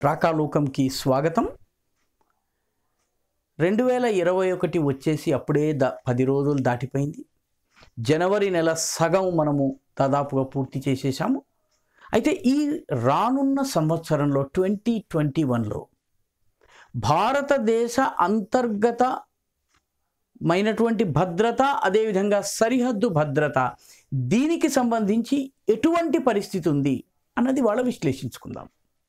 రాకాలోకంకి స్వాగతం రెండు వేల ఇరవై ఒకటి వచ్చేసి అప్పుడే ద పది రోజులు దాటిపోయింది జనవరి నెల సగం మనము దాదాపుగా పూర్తి చేసేసాము అయితే ఈ రానున్న సంవత్సరంలో ట్వంటీ ట్వంటీ వన్లో భారతదేశ అంతర్గత మైనటువంటి భద్రత అదేవిధంగా సరిహద్దు భద్రత దీనికి సంబంధించి ఎటువంటి పరిస్థితి ఉంది అన్నది వాళ్ళ విశ్లేషించుకుందాం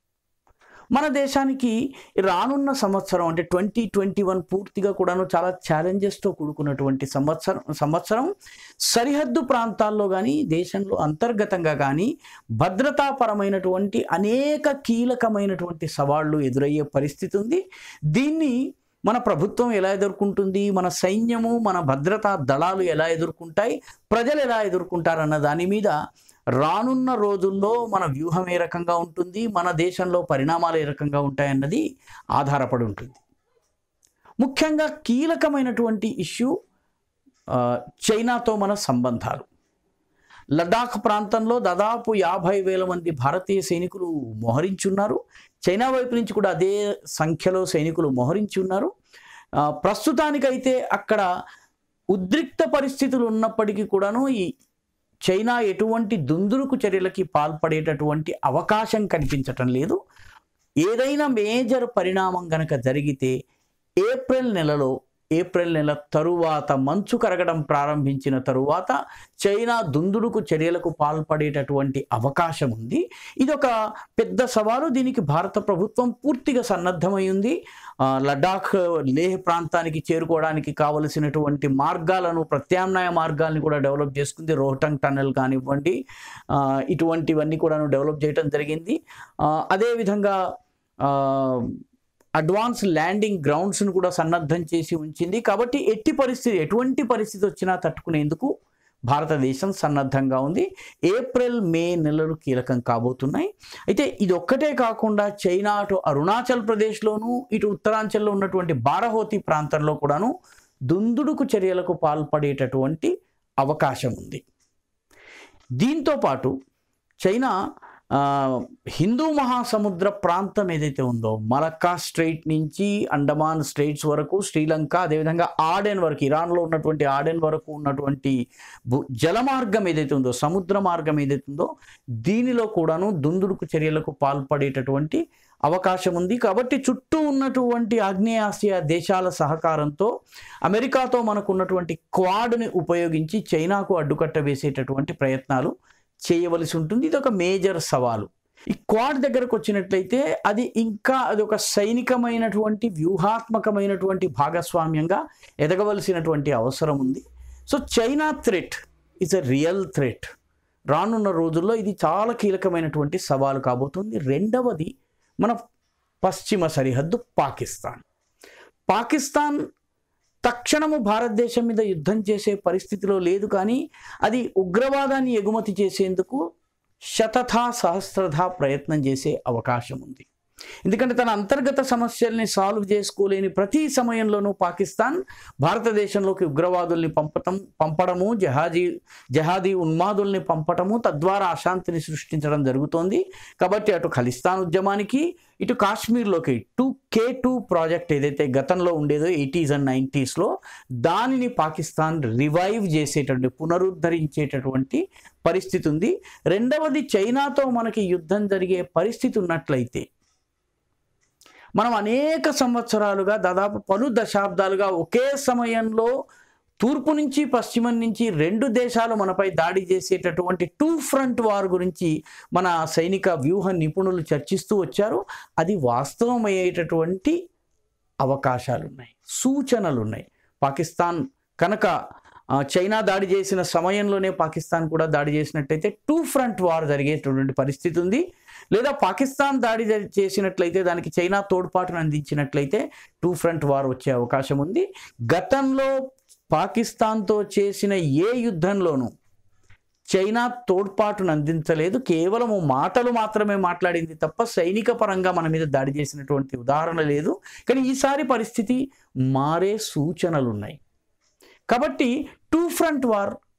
మన దేశానికి రానున్న సంవత్సరం అంటే ట్వంటీ ట్వంటీ వన్ పూర్తిగా కూడాను చాలా ఛాలెంజెస్తో కూడుకున్నటువంటి సంవత్సరం సంవత్సరం సరిహద్దు ప్రాంతాల్లో కానీ దేశంలో అంతర్గతంగా కానీ భద్రతాపరమైనటువంటి అనేక కీలకమైనటువంటి సవాళ్లు ఎదురయ్యే పరిస్థితి ఉంది దీన్ని మన ప్రభుత్వం ఎలా ఎదుర్కొంటుంది మన సైన్యము మన భద్రతా దళాలు ఎలా ఎదుర్కొంటాయి ప్రజలు ఎలా ఎదుర్కొంటారన్న దాని మీద రానున్న రోజుల్లో మన వ్యూహం ఏ రకంగా ఉంటుంది మన దేశంలో పరిణామాలు ఏ రకంగా ఉంటాయన్నది ఆధారపడి ఉంటుంది ముఖ్యంగా కీలకమైనటువంటి ఇష్యూ ఆ, చైనాతో మన సంబంధాలు లడాఖ్ ప్రాంతంలో దాదాపు యాభై వేల మంది భారతీయ సైనికులు మోహరించున్నారు చైనా వైపు నుంచి కూడా అదే సంఖ్యలో సైనికులు మోహరించి ఉన్నారు ఆ, ప్రస్తుతానికైతే అక్కడ ఉద్రిక్త పరిస్థితులు ఉన్నప్పటికీ కూడాను ఈ చైనా ఎటువంటి దుందుడుకు చర్యలకి పాల్పడేటటువంటి అవకాశం కనిపించటం లేదు ఏదైనా మేజర్ పరిణామం గనక జరిగితే ఏప్రిల్ నెలలో ఏప్రిల్ నెల తరువాత మంచు కరగడం ప్రారంభించిన తరువాత చైనా దుందుడుకు చర్యలకు పాల్పడేటటువంటి అవకాశం ఉంది ఇది ఒక పెద్ద సవాలు దీనికి భారత ప్రభుత్వం పూర్తిగా సన్నద్ధమై ఉంది ఆ, లడాఖ్ లేహ్ ప్రాంతానికి చేరుకోవడానికి కావలసినటువంటి మార్గాలను ప్రత్యామ్నాయ మార్గాల్ని కూడా డెవలప్ చేసుకుంది రోహటంగ్ టన్నెల్ కానివ్వండి ఆ, ఇటువంటివన్నీ కూడాను డెవలప్ చేయడం జరిగింది ఆ, అదేవిధంగా ఆ, అడ్వాన్స్ ల్యాండింగ్ గ్రౌండ్స్ను కూడా సన్నద్ధం చేసి ఉంచింది కాబట్టి ఎట్టి పరిస్థితి ఎటువంటి పరిస్థితి వచ్చినా తట్టుకునేందుకు భారతదేశం సన్నద్ధంగా ఉంది ఏప్రిల్ మే నెలలు కీలకం కాబోతున్నాయి అయితే ఇది ఒక్కటే కాకుండా చైనా అటు అరుణాచల్ ప్రదేశ్లోను ఇటు ఉత్తరాంచల్లో ఉన్నటువంటి బారహోతి ప్రాంతంలో కూడాను దుందుడుకు చర్యలకు పాల్పడేటటువంటి అవకాశం ఉంది దీంతో పాటు చైనా ఆ, హిందూ మహాసముద్ర ప్రాంతం ఏదైతే ఉందో మలక్కా స్ట్రైట్ నుంచి అండమాన్ స్ట్రైట్స్ వరకు శ్రీలంక అదేవిధంగా ఆడెన్ వరకు ఇరాన్లో ఉన్నటువంటి ఆడెన్ వరకు ఉన్నటువంటి భూ జల మార్గం ఏదైతే ఉందో సముద్ర మార్గం ఏదైతే ఉందో దీనిలో కూడాను దుందుడుకు చర్యలకు పాల్పడేటటువంటి అవకాశం ఉంది కాబట్టి చుట్టూ ఉన్నటువంటి ఆగ్నేయాసియా దేశాల సహకారంతో అమెరికాతో మనకు ఉన్నటువంటి క్వాడ్ని ఉపయోగించి చైనాకు అడ్డుకట్ట వేసేటటువంటి ప్రయత్నాలు చేయవలసి ఉంటుంది ఇది ఒక మేజర్ సవాలు ఈ క్వాడ్ దగ్గరకు వచ్చినట్లయితే అది ఇంకా అది ఒక సైనికమైనటువంటి వ్యూహాత్మకమైనటువంటి భాగస్వామ్యంగా ఎదగవలసినటువంటి అవసరం ఉంది so China threat is a real threat రానున్న రోజుల్లో ఇది చాలా కీలకమైనటువంటి సవాలు కాబోతుంది రెండవది మన పశ్చిమ సరిహద్దు పాకిస్తాన్ పాకిస్తాన్ తక్షణము భారతదేశం మీద యుద్ధం చేసే పరిస్థితిలో లేదు కానీ అది ఉగ్రవాదాన్ని ఎగుమతి చేసేందుకు శతథా సహస్రథా ప్రయత్నం చేసే అవకాశం ఉంది ఎందుకంటే తన అంతర్గత సమస్యల్ని సాల్వ్ చేసుకోలేని ప్రతి సమయంలోనూ పాకిస్తాన్ భారతదేశంలోకి ఉగ్రవాదుల్ని పంపటం పంపడము జహాజీ జహాదీ ఉన్మాదుల్ని పంపటము తద్వారా అశాంతిని సృష్టించడం జరుగుతోంది కాబట్టి అటు ఖలిస్తాన్ ఉద్యమానికి ఇటు కాశ్మీర్లోకి టూ కే టూ ప్రాజెక్ట్ ఏదైతే గతంలో ఉండేదో ఎయిటీస్ అండ్ నైంటీస్లో దానిని పాకిస్తాన్ రివైవ్ చేసేటటువంటి పునరుద్ధరించేటటువంటి పరిస్థితి ఉంది రెండవది చైనాతో మనకి యుద్ధం జరిగే పరిస్థితి ఉన్నట్లయితే మనం అనేక సంవత్సరాలుగా దాదాపు పలు దశాబ్దాలుగా ఒకే సమయంలో తూర్పు నుంచి పశ్చిమం నుంచి రెండు దేశాలు మనపై దాడి చేసేటటువంటి టూ ఫ్రంట్ వార్ గురించి మన సైనిక వ్యూహ నిపుణులు చర్చిస్తూ వచ్చారు అది వాస్తవమయ్యేటటువంటి అవకాశాలు ఉన్నాయి సూచనలు ఉన్నాయి పాకిస్తాన్ కనుక ఆ, చైనా దాడి చేసిన సమయంలోనే పాకిస్తాన్ కూడా దాడి చేసినట్టయితే టూ ఫ్రంట్ వార్ జరిగేటటువంటి పరిస్థితి ఉంది లేదా పాకిస్తాన్ దాడి జరి- చేసినట్లయితే దానికి చైనా తోడ్పాటును అందించినట్లయితే టూ ఫ్రంట్ వార్ వచ్చే అవకాశం ఉంది గతంలో పాకిస్తాన్తో చేసిన ఏ యుద్ధంలోనూ చైనా తోడ్పాటును అందించలేదు కేవలం మాటలు మాత్రమే మాట్లాడింది తప్ప సైనిక పరంగా మన మీద దాడి చేసినటువంటి ఉదాహరణ లేదు కానీ ఈసారి పరిస్థితి మారే సూచనలు ఉన్నాయి కాబట్టి టూ ఫ్రంట్ వార్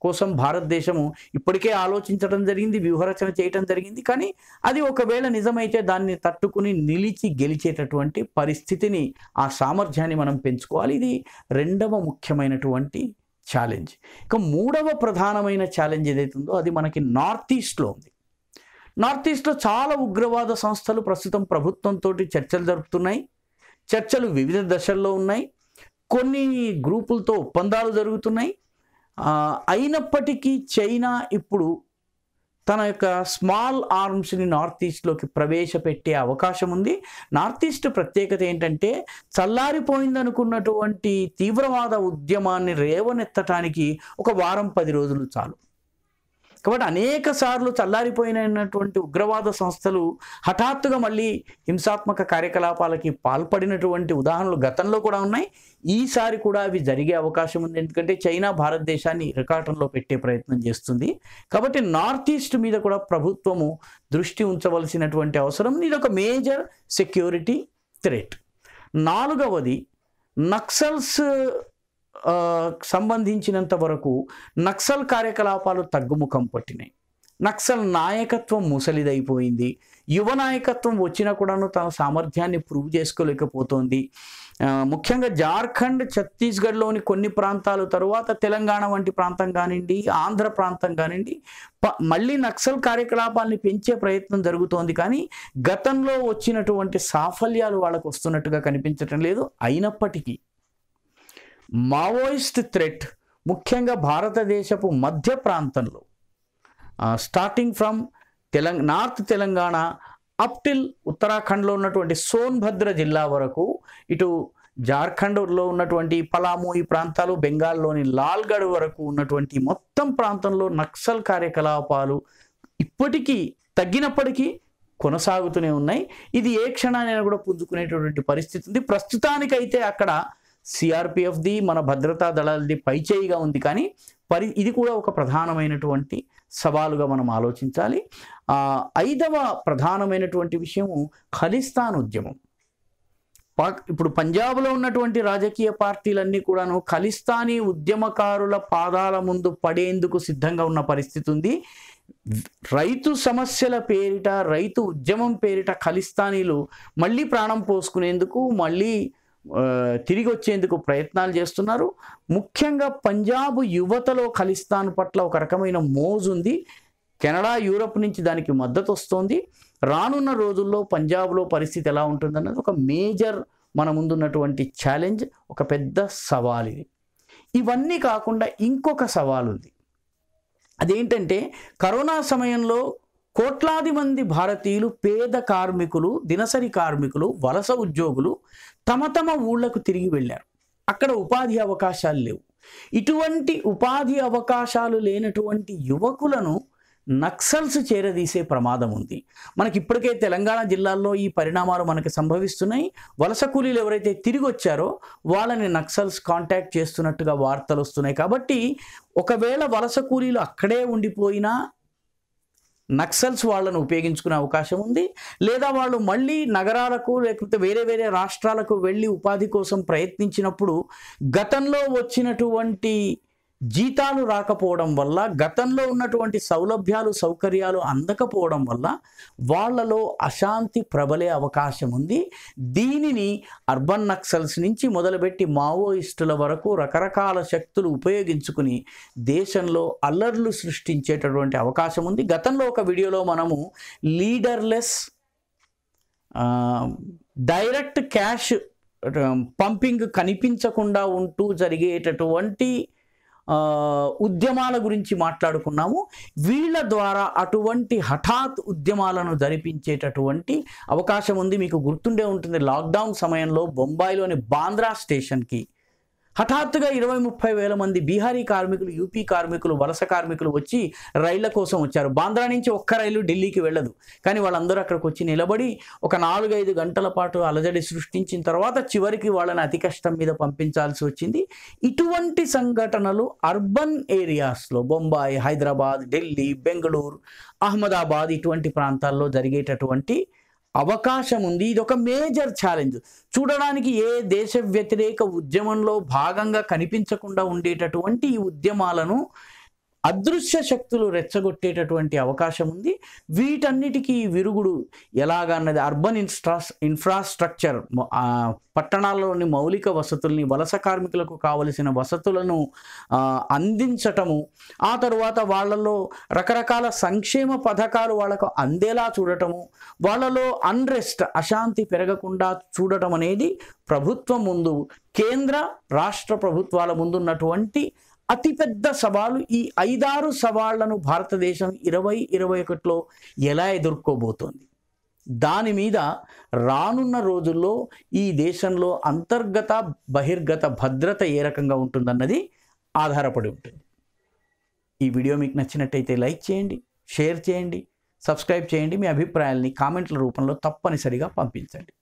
కోసం భారతదేశము ఇప్పటికే ఆలోచించడం జరిగింది వ్యూహరచన చేయటం జరిగింది కానీ అది ఒకవేళ నిజమైతే దాన్ని తట్టుకుని నిలిచి గెలిచేటటువంటి పరిస్థితిని ఆ సామర్థ్యాన్ని మనం పెంచుకోవాలి ఇది రెండవ ముఖ్యమైనటువంటి ఛాలెంజ్ ఇక మూడవ ప్రధానమైన ఛాలెంజ్ ఏదైతుందో అది మనకి నార్త్ ఈస్ట్లో ఉంది నార్త్ ఈస్ట్లో చాలా ఉగ్రవాద సంస్థలు ప్రస్తుతం ప్రభుత్వంతో చర్చలు జరుపుతున్నాయి చర్చలు వివిధ దశల్లో ఉన్నాయి కొన్ని గ్రూపులతో ఒప్పందాలు జరుగుతున్నాయి ఆ, అయినప్పటికీ చైనా ఇప్పుడు తన యొక్క స్మాల్ ఆర్మ్స్ని నార్త్ ఈస్ట్లోకి ప్రవేశపెట్టే అవకాశం ఉంది నార్త్ ఈస్ట్ ప్రత్యేకత ఏంటంటే చల్లారిపోయిందనుకున్నటువంటి తీవ్రవాద ఉద్యమాన్ని రేవనెత్తటానికి ఒక వారం పది రోజులు చాలు కాబట్టి అనేక సార్లు చల్లారిపోయినటువంటి ఉగ్రవాద సంస్థలు హఠాత్తుగా మళ్ళీ హింసాత్మక కార్యకలాపాలకి పాల్పడినటువంటి ఉదాహరణలు గతంలో కూడా ఉన్నాయి ఈసారి కూడా అవి జరిగే అవకాశం ఉంది ఎందుకంటే చైనా భారతదేశాన్ని ఇరకాటంలో పెట్టే ప్రయత్నం చేస్తుంది కాబట్టి నార్త్ ఈస్ట్ మీద కూడా ప్రభుత్వము దృష్టి ఉంచవలసినటువంటి అవసరం ఇది ఒక మేజర్ సెక్యూరిటీ థ్రెట్ నాలుగవది నక్సల్స్ ఆ, సంబంధించినంత వరకు నక్సల్ కార్యకలాపాలు తగ్గుముఖం పట్టినాయి నక్సల్ నాయకత్వం ముసలిదైపోయింది యువ నాయకత్వం వచ్చినా కూడాను తన సామర్థ్యాన్ని ప్రూవ్ చేసుకోలేకపోతోంది ఆ, ముఖ్యంగా జార్ఖండ్ ఛత్తీస్గఢ్లోని కొన్ని ప్రాంతాలు తరువాత తెలంగాణ వంటి ప్రాంతం కానివ్వండి ఆంధ్ర ప్రాంతం కానివ్వండి ప- మళ్ళీ నక్సల్ కార్యకలాపాలని పెంచే ప్రయత్నం జరుగుతోంది కానీ గతంలో వచ్చినటువంటి సాఫల్యాలు వాళ్ళకు వస్తున్నట్టుగా కనిపించటం లేదు అయినప్పటికీ మావోయిస్ట్ థ్రెట్ ముఖ్యంగా భారతదేశపు మధ్య ప్రాంతంలో స్టార్టింగ్ ఫ్రమ్ తెలంగ నార్త్ తెలంగాణ అప్ టిల్ ఉత్తరాఖండ్లో ఉన్నటువంటి సోన్భద్ర జిల్లా వరకు ఇటు జార్ఖండ్లో ఉన్నటువంటి పలాము ఈ ప్రాంతాలు బెంగాల్లోని లాల్గఢ్ వరకు ఉన్నటువంటి మొత్తం ప్రాంతంలో నక్సల్ కార్యకలాపాలు ఇప్పటికీ తగ్గినప్పటికీ కొనసాగుతూనే ఉన్నాయి ఇది ఏ క్షణానైనా కూడా పుంజుకునేటటువంటి పరిస్థితి ఉంది ప్రస్తుతానికైతే అక్కడ సిఆర్పిఎఫ్ది మన భద్రతా దళాలది పైచేయిగా ఉంది కానీ పరి ఇది కూడా ఒక ప్రధానమైనటువంటి సవాలుగా మనం ఆలోచించాలి ఆ, ఐదవ ప్రధానమైనటువంటి విషయము ఖలిస్తాన్ ఉద్యమం పాక్ ఇప్పుడు పంజాబ్లో ఉన్నటువంటి రాజకీయ పార్టీలన్నీ కూడాను ఖలిస్తానీ ఉద్యమకారుల పాదాల ముందు పడేందుకు సిద్ధంగా ఉన్న పరిస్థితి ఉంది రైతు సమస్యల పేరిట రైతు ఉద్యమం పేరిట ఖలిస్తానీలు మళ్ళీ ప్రాణం పోసుకునేందుకు మళ్ళీ ఆ, తిరిగి వచ్చేందుకు ప్రయత్నాలు చేస్తున్నారు ముఖ్యంగా పంజాబ్ యువతలో ఖలిస్తాన్ పట్ల ఒక రకమైన మోజు ఉంది కెనడా యూరప్ నుంచి దానికి మద్దతు వస్తోంది రానున్న రోజుల్లో పంజాబ్లో పరిస్థితి ఎలా ఉంటుందన్నది ఒక మేజర్ మన ముందున్నటువంటి ఛాలెంజ్ ఒక పెద్ద సవాల్ ఇది ఇవన్నీ కాకుండా ఇంకొక సవాల్ ఉంది అదేంటంటే కరోనా సమయంలో కోట్లాది మంది భారతీయులు పేద కార్మికులు దినసరి కార్మికులు వలస ఉద్యోగులు తమ తమ ఊళ్ళకు తిరిగి వెళ్ళారు అక్కడ ఉపాధి అవకాశాలు లేవు ఇటువంటి ఉపాధి అవకాశాలు లేనటువంటి యువకులను నక్సల్స్ చేరదీసే ప్రమాదం ఉంది మనకి ఇప్పటికే తెలంగాణ జిల్లాల్లో ఈ పరిణామాలు మనకి సంభవిస్తున్నాయి వలస కూలీలు ఎవరైతే తిరిగి వచ్చారో వాళ్ళని నక్సల్స్ కాంటాక్ట్ చేస్తున్నట్టుగా వార్తలు వస్తున్నాయి కాబట్టి ఒకవేళ వలస కూలీలు అక్కడే ఉండిపోయినా నక్సల్స్ వాళ్ళను ఉపయోగించుకునే అవకాశం ఉంది లేదా వాళ్ళు మళ్ళీ నగరాలకు లేకపోతే వేరే వేరే రాష్ట్రాలకు వెళ్ళి ఉపాధి కోసం ప్రయత్నించినప్పుడు గతంలో వచ్చినటువంటి జీతాలు రాకపోవడం వల్ల గతంలో ఉన్నటువంటి సౌలభ్యాలు సౌకర్యాలు అందకపోవడం వల్ల వాళ్ళలో అశాంతి ప్రబలే అవకాశం ఉంది దీనిని అర్బన్ నక్సల్స్ నుంచి మొదలుపెట్టి మావోయిస్టుల వరకు రకరకాల శక్తులు ఉపయోగించుకుని దేశంలో అల్లర్లు సృష్టించేటటువంటి అవకాశం ఉంది గతంలో ఒక వీడియోలో మనము లీడర్లెస్ డైరెక్ట్ క్యాష్ పంపింగ్ కనిపించకుండా ఉంటూ జరిగేటటువంటి ఆ, ఉద్యమాల గురించి మాట్లాడుకున్నాము వీళ్ళ ద్వారా అటువంటి హఠాత్ ఉద్యమాలను జరిపించేటటువంటి అవకాశం ఉంది మీకు గుర్తుండే ఉంటుంది లాక్డౌన్ సమయంలో బొంబాయిలోని బాంద్రా స్టేషన్కి హఠాత్తుగా ఇరవై ముప్పై వేల మంది బీహారీ కార్మికులు యూపీ కార్మికులు వలస కార్మికులు వచ్చి రైళ్ల కోసం వచ్చారు బాంద్రా నుంచి ఒక్క రైలు ఢిల్లీకి వెళ్ళదు కానీ వాళ్ళందరూ అక్కడికి వచ్చి నిలబడి ఒక నాలుగైదు గంటల పాటు అలజడి సృష్టించిన తర్వాత చివరికి వాళ్ళని అతి కష్టం మీద పంపించాల్సి వచ్చింది ఇటువంటి సంఘటనలు అర్బన్ ఏరియాస్లో బొంబాయి హైదరాబాద్ ఢిల్లీ బెంగళూరు అహ్మదాబాద్ ఇటువంటి ప్రాంతాల్లో జరిగేటటువంటి అవకాశం ఉంది ఇది ఒక మేజర్ ఛాలెంజ్ చూడడానికి ఏ దేశ వ్యతిరేక ఉద్యమంలో భాగంగా కనిపించకుండా ఉండేటటువంటి ఈ ఉద్యమాలను అదృశ్య శక్తులు రెచ్చగొట్టేటటువంటి అవకాశం ఉంది వీటన్నిటికీ విరుగుడు ఎలాగన్నది అర్బన్ ఇన్స్ట్రా ఇన్ఫ్రాస్ట్రక్చర్ మ- ఆ, పట్టణాల్లోని మౌలిక వసతుల్ని వలస కార్మికులకు కావలసిన వసతులను ఆ, అందించటము ఆ తరువాత వాళ్ళలో రకరకాల సంక్షేమ పథకాలు వాళ్ళకు అందేలా చూడటము వాళ్ళలో అన్రెస్ట్ అశాంతి పెరగకుండా చూడటం అనేది ప్రభుత్వం ముందు కేంద్ర రాష్ట్ర ప్రభుత్వాల ముందున్నటువంటి అతిపెద్ద సవాలు ఈ ఐదారు సవాళ్లను భారతదేశం ఇరవై ఇరవై ఒకటిలో ఎలా ఎదుర్కోబోతోంది దాని మీద రానున్న రోజుల్లో ఈ దేశంలో అంతర్గత బహిర్గత భద్రత ఏ రకంగా ఉంటుందన్నది ఆధారపడి ఉంటుంది ఈ వీడియో మీకు నచ్చినట్టయితే లైక్ చేయండి షేర్ చేయండి సబ్స్క్రైబ్ చేయండి మీ అభిప్రాయాల్ని కామెంట్ల రూపంలో తప్పనిసరిగా పంపించండి